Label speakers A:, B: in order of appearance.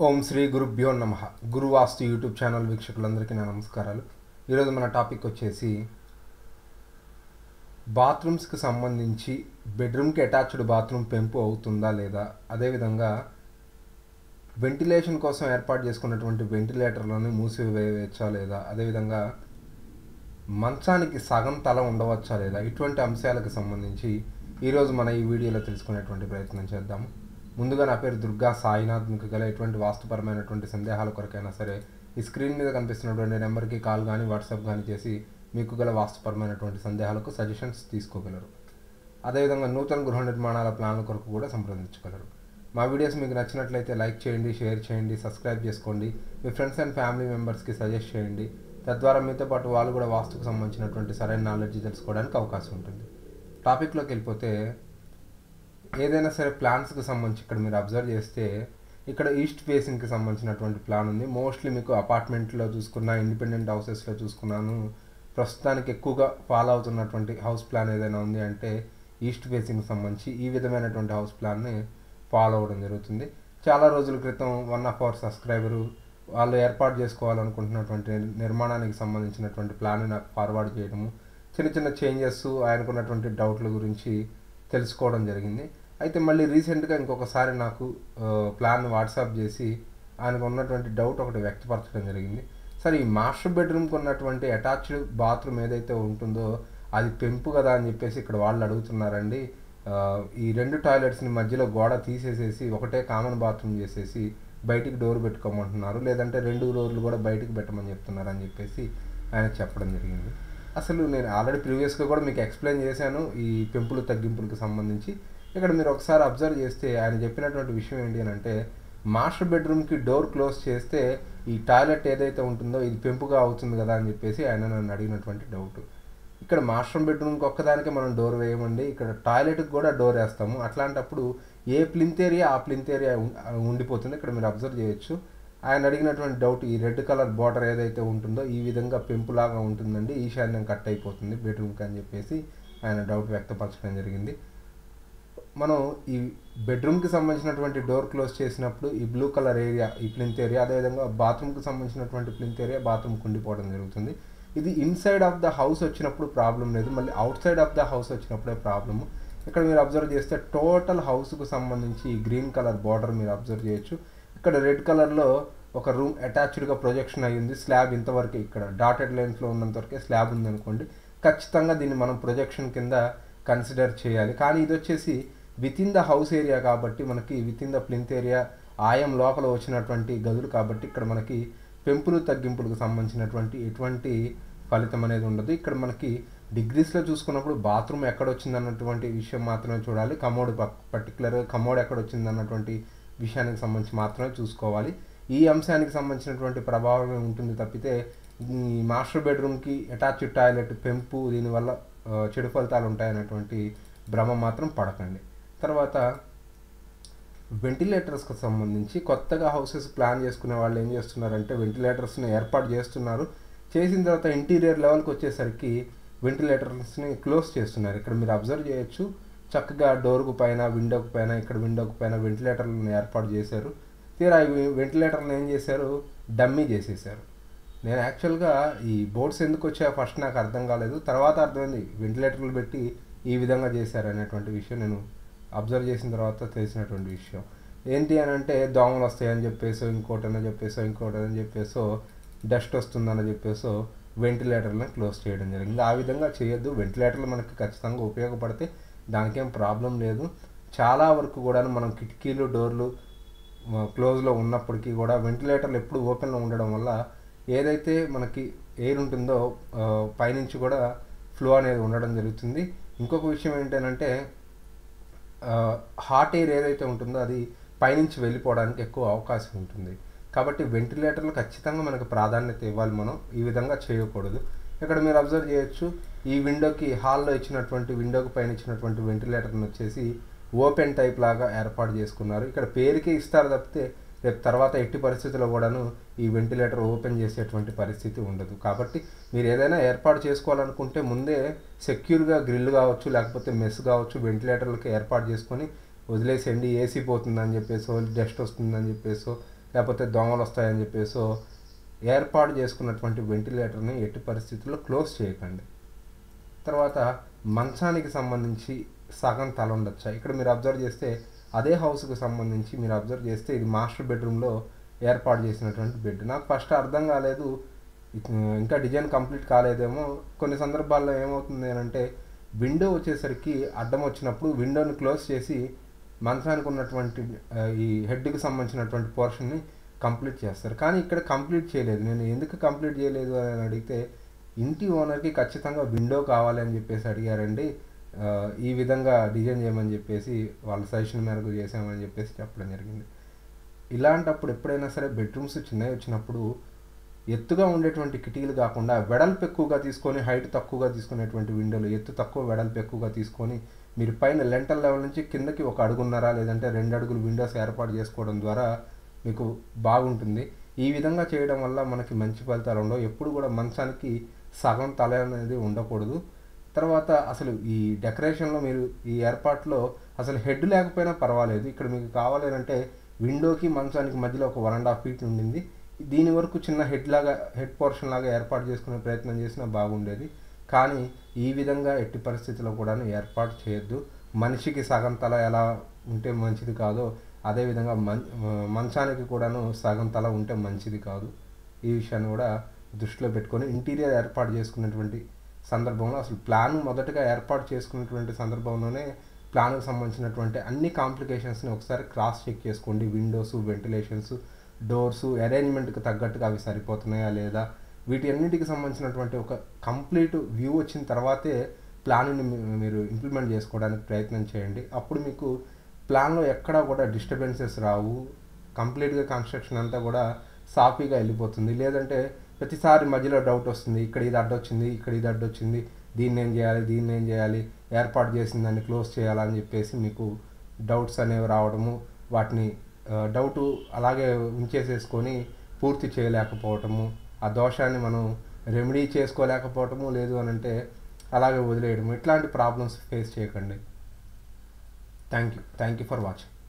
A: ఓం శ్రీ గురుభ్యో నమ గురువాస్తు YouTube channel వీక్షకులందరికీ నా నమస్కారాలు ఈరోజు మన టాపిక్ వచ్చేసి బాత్రూమ్స్కి సంబంధించి బెడ్రూమ్కి అటాచ్డ్ బాత్రూమ్ పెంపు అవుతుందా లేదా అదేవిధంగా వెంటిలేషన్ కోసం ఏర్పాటు చేసుకున్నటువంటి వెంటిలేటర్లను మూసివేయవచ్చా లేదా అదేవిధంగా మంచానికి సగం తల ఉండవచ్చా లేదా ఇటువంటి అంశాలకు సంబంధించి ఈరోజు మన ఈ వీడియోలో తెలుసుకునేటువంటి ప్రయత్నం చేద్దాము ముందుగా నా పేరు దుర్గా సాయినాథ్ మీకు గల ఎటువంటి వాస్తుపరమైనటువంటి సందేహాల కొరకైనా సరే ఈ స్క్రీన్ మీద కనిపిస్తున్నటువంటి నెంబర్కి కాల్ కానీ వాట్సాప్ కానీ చేసి మీకు గల వాస్తుపరమైనటువంటి సందేహాలకు సజెషన్స్ తీసుకోగలరు అదేవిధంగా నూతన గృహ నిర్మాణాల ప్లాన్ల కొరకు కూడా సంప్రదించగలరు మా వీడియోస్ మీకు నచ్చినట్లయితే లైక్ చేయండి షేర్ చేయండి సబ్స్క్రైబ్ చేసుకోండి మీ ఫ్రెండ్స్ అండ్ ఫ్యామిలీ మెంబర్స్కి సజెస్ట్ చేయండి తద్వారా మీతో పాటు వాళ్ళు కూడా వాస్తుకు సంబంధించినటువంటి సరైన నాలెడ్జ్ తెలుసుకోవడానికి అవకాశం ఉంటుంది టాపిక్లోకి వెళ్ళిపోతే ఏదైనా సరే ప్లాన్స్కి సంబంధించి ఇక్కడ మీరు అబ్జర్వ్ చేస్తే ఇక్కడ ఈస్ట్ ఫేసింగ్కి సంబంధించినటువంటి ప్లాన్ ఉంది మోస్ట్లీ మీకు అపార్ట్మెంట్లో చూసుకున్నా ఇండిపెండెంట్ హౌసెస్లో చూసుకున్నాను ప్రస్తుతానికి ఎక్కువగా ఫాలో అవుతున్నటువంటి హౌస్ ప్లాన్ ఏదైనా ఉంది అంటే ఈస్ట్ ఫేసింగ్కి సంబంధించి ఈ విధమైనటువంటి హౌస్ ప్లాన్ని ఫాలో అవ్వడం జరుగుతుంది చాలా రోజుల క్రితం వన్ ఆఫ్ అవర్ సబ్స్క్రైబరు వాళ్ళు ఏర్పాటు చేసుకోవాలనుకుంటున్నటువంటి నిర్మాణానికి సంబంధించినటువంటి ప్లాన్ నాకు ఫార్వర్డ్ చేయడము చిన్న చిన్న చేంజెస్ ఆయనకున్నటువంటి డౌట్ల గురించి తెలుసుకోవడం జరిగింది అయితే మళ్ళీ రీసెంట్గా ఇంకొకసారి నాకు ప్లాన్ వాట్సాప్ చేసి ఆయనకు ఉన్నటువంటి డౌట్ ఒకటి వ్యక్తపరచడం జరిగింది సరే ఈ మాస్టర్ బెడ్రూమ్కి ఉన్నటువంటి అటాచ్డ్ బాత్రూమ్ ఏదైతే ఉంటుందో అది పెంపు కదా అని చెప్పేసి ఇక్కడ వాళ్ళు అడుగుతున్నారండి ఈ రెండు టాయిలెట్స్ని మధ్యలో గోడ తీసేసేసి ఒకటే కామన్ బాత్రూమ్ చేసేసి బయటికి డోర్ పెట్టుకోమంటున్నారు లేదంటే రెండు డోర్లు కూడా బయటికి పెట్టమని చెప్తున్నారు అని చెప్పేసి ఆయన చెప్పడం జరిగింది అసలు నేను ఆల్రెడీ ప్రీవియస్గా కూడా మీకు ఎక్స్ప్లెయిన్ చేశాను ఈ పెంపులు తగ్గింపులకు సంబంధించి ఇక్కడ మీరు ఒకసారి అబ్జర్వ్ చేస్తే ఆయన చెప్పినటువంటి విషయం ఏంటి అని అంటే మాస్టర్ బెడ్రూమ్కి డోర్ క్లోజ్ చేస్తే ఈ టాయిలెట్ ఏదైతే ఉంటుందో ఇది పెంపుగా అవుతుంది కదా అని చెప్పేసి ఆయన నన్ను అడిగినటువంటి డౌట్ ఇక్కడ మాస్టర్ బెడ్రూమ్కి ఒక్కదానికే మనం డోర్ వేయమండి ఇక్కడ టాయిలెట్కి కూడా డోర్ వేస్తాము అట్లాంటప్పుడు ఏ ప్లింత్ ఏరియా ఆ ప్లింత్ ఏరియా ఉండిపోతుంది ఇక్కడ మీరు అబ్జర్వ్ చేయొచ్చు ఆయన అడిగినటువంటి డౌట్ ఈ రెడ్ కలర్ బార్డర్ ఏదైతే ఉంటుందో ఈ విధంగా పెంపులాగా ఉంటుందండి ఈశాన్యం కట్ అయిపోతుంది బెడ్రూమ్కి అని చెప్పేసి ఆయన డౌట్ వ్యక్తపరచడం జరిగింది మనం ఈ బెడ్రూమ్కి సంబంధించినటువంటి డోర్ క్లోజ్ చేసినప్పుడు ఈ బ్లూ కలర్ ఏరియా ఈ ప్లింత్ ఏరియా అదేవిధంగా బాత్రూమ్కి సంబంధించినటువంటి ప్లింత్ ఏరియా బాత్రూమ్కి ఉండిపోవడం జరుగుతుంది ఇది ఇన్సైడ్ ఆఫ్ ద హౌస్ వచ్చినప్పుడు ప్రాబ్లం లేదు మళ్ళీ outside of the house వచ్చినప్పుడే ప్రాబ్లము ఇక్కడ మీరు అబ్జర్వ్ చేస్తే టోటల్ హౌస్కు సంబంధించి గ్రీన్ కలర్ బార్డర్ మీరు అబ్జర్వ్ చేయొచ్చు ఇక్కడ రెడ్ కలర్లో ఒక రూమ్ అటాచ్డ్గా ప్రొజెక్షన్ అయ్యింది స్లాబ్ ఇంతవరకు ఇక్కడ డాటెడ్ లైన్స్లో ఉన్నంత వరకే స్లాబ్ ఉందనుకోండి ఖచ్చితంగా దీన్ని మనం ప్రొజెక్షన్ కింద కన్సిడర్ చేయాలి కానీ ఇది వచ్చేసి within the house area కాబట్టి మనకి within the plinth area ఆయం లోపల వచ్చినటువంటి గదులు కాబట్టి ఇక్కడ మనకి పెంపులు తగ్గింపులకు సంబంధించినటువంటి ఎటువంటి ఫలితం అనేది ఉండదు ఇక్కడ మనకి డిగ్రీస్లో చూసుకున్నప్పుడు బాత్రూమ్ ఎక్కడ వచ్చింది అన్నటువంటి విషయం మాత్రమే చూడాలి కమోడ్ పర్టికులర్ కమోడ్ ఎక్కడ వచ్చింది అన్నటువంటి విషయానికి సంబంధించి మాత్రమే చూసుకోవాలి ఈ అంశానికి సంబంధించినటువంటి ప్రభావమే ఉంటుంది తప్పితే ఈ మాస్టర్ బెడ్రూమ్కి అటాచ్డ్ టాయిలెట్ పెంపు దీనివల్ల చెడు ఫలితాలు ఉంటాయన్నటువంటి భ్రమ మాత్రం పడకండి తర్వాత వెంటిలేటర్స్కి సంబంధించి కొత్తగా హౌసెస్ ప్లాన్ చేసుకునే వాళ్ళు ఏం చేస్తున్నారంటే వెంటిలేటర్స్ని ఏర్పాటు చేస్తున్నారు చేసిన తర్వాత ఇంటీరియర్ లెవెల్కి వచ్చేసరికి వెంటిలేటర్స్ని క్లోజ్ చేస్తున్నారు ఇక్కడ మీరు అబ్జర్వ్ చేయొచ్చు చక్కగా డోర్కు పైన విండోకు పైన ఇక్కడ విండోకు పైన వెంటిలేటర్లను ఏర్పాటు చేశారు తీరా ఈ వెంటిలేటర్లను ఏం చేశారు డమ్మీ చేసేసారు నేను యాక్చువల్గా ఈ బోర్డ్స్ ఎందుకు వచ్చాయో ఫస్ట్ నాకు అర్థం కాలేదు తర్వాత అర్థమైంది వెంటిలేటర్లు పెట్టి ఈ విధంగా చేశారు అనేటువంటి విషయం నేను అబ్జర్వ్ చేసిన తర్వాత తెలిసినటువంటి విషయం ఏంటి అని అంటే దోమలు వస్తాయని చెప్పేసో ఇంకోటని చెప్పేసో ఇంకోటని చెప్పేసో డస్ట్ వస్తుందని చెప్పేసో వెంటిలేటర్లను క్లోజ్ చేయడం జరిగింది ఆ విధంగా చేయొద్దు వెంటిలేటర్లు మనకి ఖచ్చితంగా ఉపయోగపడితే దానికేం ప్రాబ్లం లేదు చాలా వరకు కూడా మనం కిటికీలు డోర్లు క్లోజ్లో ఉన్నప్పటికీ కూడా వెంటిలేటర్లు ఎప్పుడు ఓపెన్లో ఉండడం వల్ల ఏదైతే మనకి ఎయిర్ ఉంటుందో పైనుంచి కూడా ఫ్లో అనేది ఉండడం జరుగుతుంది ఇంకొక విషయం ఏంటంటే హాట్ ఎయిర్ ఏదైతే ఉంటుందో అది పైనుంచి వెళ్ళిపోవడానికి ఎక్కువ అవకాశం ఉంటుంది కాబట్టి వెంటిలేటర్లు ఖచ్చితంగా మనకు ప్రాధాన్యత ఇవ్వాలి మనం ఈ విధంగా చేయకూడదు ఇక్కడ మీరు అబ్జర్వ్ చేయొచ్చు ఈ విండోకి హాల్లో ఇచ్చినటువంటి విండోకి పైన ఇచ్చినటువంటి వెంటిలేటర్ని వచ్చేసి ఓపెన్ టైప్ లాగా ఏర్పాటు చేసుకున్నారు ఇక్కడ పేరుకే ఇస్తారు తప్పితే రేపు తర్వాత ఎట్టి పరిస్థితుల్లో కూడాను ఈ వెంటిలేటర్ ఓపెన్ చేసేటువంటి పరిస్థితి ఉండదు కాబట్టి మీరు ఏదైనా ఏర్పాటు చేసుకోవాలనుకుంటే ముందే సెక్యూర్గా గ్రిల్ కావచ్చు లేకపోతే మెస్ కావచ్చు వెంటిలేటర్లకి ఏర్పాటు చేసుకొని వదిలేసేయండి ఏసీ పోతుందని చెప్పేసో డస్ట్ వస్తుందని చెప్పేసో లేకపోతే దోమలు వస్తాయని చెప్పేసి ఏర్పాటు చేసుకున్నటువంటి వెంటిలేటర్ని ఎట్టి పరిస్థితుల్లో క్లోజ్ చేయకండి తర్వాత మంచానికి సంబంధించి సగం తల ఉండొచ్చా ఇక్కడ మీరు అబ్జర్వ్ చేస్తే అదే హౌస్కి సంబంధించి మీరు అబ్జర్వ్ చేస్తే ఇది మాస్టర్ బెడ్రూమ్లో ఏర్పాటు చేసినటువంటి బెడ్ నాకు ఫస్ట్ అర్థం కాలేదు ఇక- ఇంకా డిజైన్ కంప్లీట్ కాలేదేమో కొన్ని సందర్భాల్లో ఏమవుతుంది అని అంటే విండో వచ్చేసరికి అడ్డం వచ్చినప్పుడు విండోని క్లోజ్ చేసి మంచానికి ఉన్నటువంటి ఆ, ఈ హెడ్కి సంబంధించినటువంటి పోర్షన్ని కంప్లీట్ చేస్తారు కానీ ఇక్కడ కంప్లీట్ చేయలేదు నేను ఎందుకు కంప్లీట్ చేయలేదు అని అడిగితే ఇంటి ఓనర్కి ఖచ్చితంగా విండో కావాలి అని చెప్పేసి అడిగారండి ఆ, ఈ విధంగా డిజైన్ చేయమని చెప్పేసి వాళ్ళ సజెషన్ మేరకు చేసామని చెప్పేసి చెప్పడం జరిగింది ఇలాంటప్పుడు ఎప్పుడైనా సరే బెడ్రూమ్స్ చిన్నవి వచ్చినప్పుడు ఎత్తుగా ఉండేటువంటి కిటికీలు కాకుండా వెడల్పు ఎక్కువగా తీసుకొని హైట్ తక్కువగా తీసుకునేటువంటి విండోలు ఎత్తు తక్కువ వెడల్పు ఎక్కువగా తీసుకొని మీరు పైన లెంటల్ లెవెల్ నుంచి కిందకి ఒక అడుగున్నారా లేదంటే రెండు అడుగులు విండోస్ ఏర్పాటు చేసుకోవడం ద్వారా మీకు బాగుంటుంది ఈ విధంగా చేయడం వల్ల మనకి మంచి ఫలితాలు ఉండవు ఎప్పుడు కూడా మంచానికి సగం తల అనేది ఉండకూడదు తర్వాత అసలు ఈ డెకరేషన్లో మీరు ఈ ఏర్పాట్లో అసలు హెడ్ లేకపోయినా పర్వాలేదు ఇక్కడ మీకు కావాలి అంటే విండోకి మంచానికి మధ్యలో ఒక వన్ అండ్ హాఫ్ ఫీట్ ఉండింది దీని వరకు చిన్న హెడ్ లాగా హెడ్ పోర్షన్ లాగా ఏర్పాటు చేసుకునే ప్రయత్నం చేసినా బాగుండేది కానీ ఈ విధంగా ఎట్టి పరిస్థితుల్లో కూడా ఏర్పాటు చేయొద్దు మనిషికి సగం తల ఎలా ఉంటే మంచిది కాదో అదేవిధంగా మం మంచానికి కూడాను సగం తల ఉంటే మంచిది కాదు ఈ విషయాన్ని కూడా దృష్టిలో పెట్టుకొని ఇంటీరియర్ ఏర్పాటు చేసుకున్నటువంటి సందర్భంలో అసలు ప్లాన్ మొదటగా ఏర్పాటు చేసుకున్నటువంటి సందర్భంలోనే ప్లాన్కి సంబంధించినటువంటి అన్ని కాంప్లికేషన్స్ని ఒకసారి క్రాస్ చెక్ చేసుకోండి విండోస్ వెంటిలేషన్స్ డోర్స్ అరేంజ్మెంట్కి తగ్గట్టుగా అవి సరిపోతున్నాయా లేదా వీటి అన్నిటికి సంబంధించినటువంటి ఒక కంప్లీట్ వ్యూ వచ్చిన తర్వాతే ప్లాన్ని మీరు ఇంప్లిమెంట్ చేసుకోవడానికి ప్రయత్నం చేయండి అప్పుడు మీకు ప్లాన్లో ఎక్కడా కూడా డిస్టర్బెన్సెస్ రావు కంప్లీట్గా కన్స్ట్రక్షన్ అంతా కూడా సాఫీగా వెళ్ళిపోతుంది లేదంటే ప్రతిసారి మధ్యలో డౌట్ వస్తుంది ఇక్కడ ఇది అడ్డొచ్చింది ఇక్కడ ఇది అడ్డొచ్చింది దీన్ని ఏం చేయాలి దీన్ని ఏం చేయాలి ఏర్పాటు చేసిన దాన్ని క్లోజ్ చేయాలని చెప్పేసి మీకు డౌట్స్ అనేవి రావడము వాటిని డౌట్ అలాగే ఉంచేసేసుకొని పూర్తి చేయలేకపోవటము ఆ దోషాన్ని మనం రెమెడీ చేసుకోలేకపోవటము లేదు అని అంటే అలాగే వదిలేయడము ఇట్లాంటి ప్రాబ్లమ్స్ ఫేస్ చేయకండి thank you thank you for watching